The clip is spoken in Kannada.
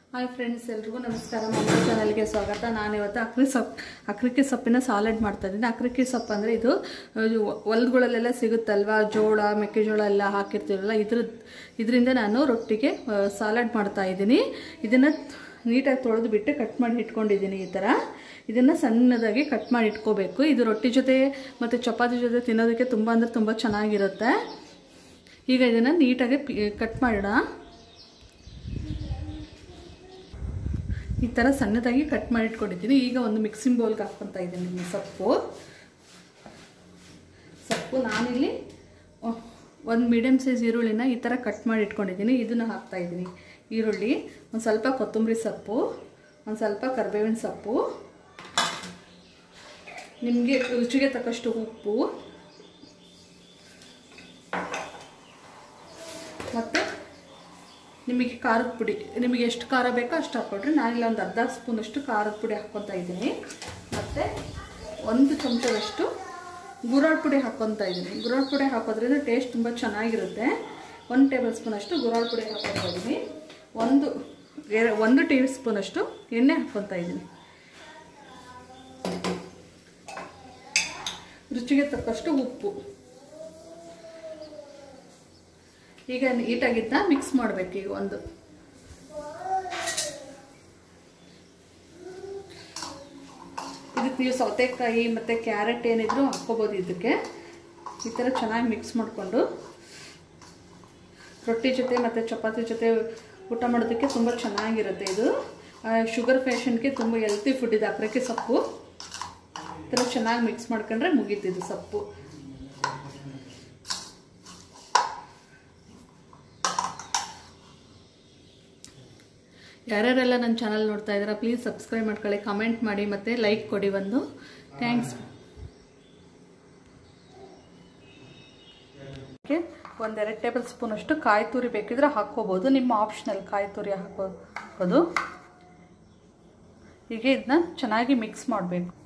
ಹಾಯ್ ಫ್ರೆಂಡ್ಸ್ ಎಲ್ರಿಗೂ ನಮಸ್ಕಾರ ನಮ್ಮ ಚಾನಲ್ಗೆ ಸ್ವಾಗತ ನಾನಿವತ್ತು ಅಕ್ರಿ ಸೊಪ್ಪು ಅಕ್ರಿಕಿ ಸೊಪ್ಪಿನ ಸಾಲೆಡ್ ಮಾಡ್ತಾ ಇದ್ದೀನಿ ಅಕ್ರಿಕಿ ಸೊಪ್ಪು ಅಂದರೆ ಇದು ಇದು ಹೊಲ್ದಗಳಲ್ಲೆಲ್ಲ ಸಿಗುತ್ತಲ್ವಾ ಜೋಳ ಮೆಕ್ಕೆಜೋಳ ಎಲ್ಲ ಹಾಕಿರ್ತೀವಲ್ಲ ಇದ್ರ ಇದರಿಂದ ನಾನು ರೊಟ್ಟಿಗೆ ಸಾಲೆಡ್ ಮಾಡ್ತಾ ಇದ್ದೀನಿ ಇದನ್ನು ನೀಟಾಗಿ ತೊಳೆದು ಬಿಟ್ಟು ಕಟ್ ಮಾಡಿ ಇಟ್ಕೊಂಡಿದ್ದೀನಿ ಈ ಥರ ಇದನ್ನು ಸಣ್ಣದಾಗಿ ಕಟ್ ಮಾಡಿ ಇಟ್ಕೋಬೇಕು ಇದು ರೊಟ್ಟಿ ಜೊತೆ ಮತ್ತು ಚಪಾತಿ ಜೊತೆ ತಿನ್ನೋದಕ್ಕೆ ತುಂಬ ಅಂದರೆ ತುಂಬ ಚೆನ್ನಾಗಿರುತ್ತೆ ಈಗ ಇದನ್ನು ನೀಟಾಗಿ ಕಟ್ ಮಾಡೋಣ ಈ ಥರ ಸಣ್ಣದಾಗಿ ಕಟ್ ಮಾಡಿ ಇಟ್ಕೊಂಡಿದ್ದೀನಿ ಈಗ ಒಂದು ಮಿಕ್ಸಿಂಗ್ ಬೌಲ್ಗೆ ಹಾಕ್ಕೊತಾ ಇದ್ದೀನಿ ಈ ಸೊಪ್ಪು ಸೊಪ್ಪು ನಾನಿಲ್ಲಿ ಒಂದು ಮೀಡಿಯಮ್ ಸೈಜ್ ಈರುಳ್ಳಿನ ಈ ಥರ ಕಟ್ ಮಾಡಿ ಇಟ್ಕೊಂಡಿದ್ದೀನಿ ಇದನ್ನು ಹಾಕ್ತಾ ಇದ್ದೀನಿ ಈರುಳ್ಳಿ ಒಂದು ಸ್ವಲ್ಪ ಕೊತ್ತಂಬರಿ ಸೊಪ್ಪು ಒಂದು ಸ್ವಲ್ಪ ಕರಿಬೇವಿನ ಸೊಪ್ಪು ನಿಮಗೆ ರುಚಿಗೆ ತಕ್ಕಷ್ಟು ಉಪ್ಪು ಮತ್ತು ನಿಮಗೆ ಖಾರದ ಪುಡಿ ನಿಮಗೆ ಎಷ್ಟು ಖಾರ ಬೇಕೋ ಅಷ್ಟು ಹಾಕ್ಕೊಡ್ರಿ ನಾನಿಲ್ಲ ಒಂದು ಅರ್ಧ ಸ್ಪೂನಷ್ಟು ಖಾರದ ಪುಡಿ ಹಾಕ್ಕೊತಾ ಇದ್ದೀನಿ ಮತ್ತು ಒಂದು ಚಮಚದಷ್ಟು ಗುರಾಳ್ ಪುಡಿ ಹಾಕ್ಕೊತಾ ಇದ್ದೀನಿ ಗುರಾಳ್ ಪುಡಿ ಹಾಕೋದ್ರಿಂದ ಟೇಸ್ಟ್ ತುಂಬ ಚೆನ್ನಾಗಿರುತ್ತೆ ಒಂದು ಟೇಬಲ್ ಸ್ಪೂನಷ್ಟು ಗುರಾಳ್ ಪುಡಿ ಹಾಕ್ಕೊತಾ ಇದ್ದೀನಿ ಒಂದು ಎರ- ಒಂದು ಟೇಬಲ್ ಸ್ಪೂನಷ್ಟು ಎಣ್ಣೆ ಹಾಕ್ಕೊತಾ ಇದ್ದೀನಿ ರುಚಿಗೆ ತಕ್ಕಷ್ಟು ಉಪ್ಪು ಈಗ ನೀಟಾಗಿದ್ದ ಮಿಕ್ಸ್ ಮಾಡಬೇಕು ಈಗ ಒಂದು ಇದಕ್ಕೆ ನೀವು ಸೌತೆಕಾಯಿ ಮತ್ತು ಕ್ಯಾರೆಟ್ ಏನಿದ್ರು ಹಾಕ್ಕೋಬೋದು ಇದಕ್ಕೆ ಈ ಥರ ಚೆನ್ನಾಗಿ ಮಿಕ್ಸ್ ಮಾಡಿಕೊಂಡು ರೊಟ್ಟಿ ಜೊತೆ ಮತ್ತು ಚಪಾತಿ ಜೊತೆ ಊಟ ಮಾಡೋದಕ್ಕೆ ತುಂಬ ಚೆನ್ನಾಗಿರುತ್ತೆ ಇದು ಶುಗರ್ ಪೇಷಂಟ್ಗೆ ತುಂಬ ಹೆಲ್ತಿ ಫುಡ್ ಇದೆ ಅಕ್ರಕ್ಕೆ ಸೊಪ್ಪು ಈ ಥರ ಚೆನ್ನಾಗಿ ಮಿಕ್ಸ್ ಮಾಡ್ಕೊಂಡ್ರೆ ಮುಗೀತಿದ್ದು ಸೊಪ್ಪು ಯಾರ್ಯಾರೆಲ್ಲ ನನ್ನ ಚಾನಲ್ ನೋಡ್ತಾ ಇದ್ದೀರಾ ಪ್ಲೀಸ್ ಸಬ್ಸ್ಕ್ರೈಬ್ ಮಾಡ್ಕೊಳ್ಳಿ ಕಮೆಂಟ್ ಮಾಡಿ ಮತ್ತು ಲೈಕ್ ಕೊಡಿ ಒಂದು ಥ್ಯಾಂಕ್ಸ್ ಓಕೆ ಒಂದೆರಡು ಟೇಬಲ್ ಸ್ಪೂನಷ್ಟು ಕಾಯಿ ತುರಿ ಬೇಕಿದ್ರೆ ಹಾಕ್ಕೋಬೋದು ನಿಮ್ಮ ಆಪ್ಷನಲ್ ಕಾಯಿ ತುರಿ ಹಾಕೋಬೋದು ಹೀಗೆ ಇದನ್ನ ಚೆನ್ನಾಗಿ ಮಿಕ್ಸ್ ಮಾಡಬೇಕು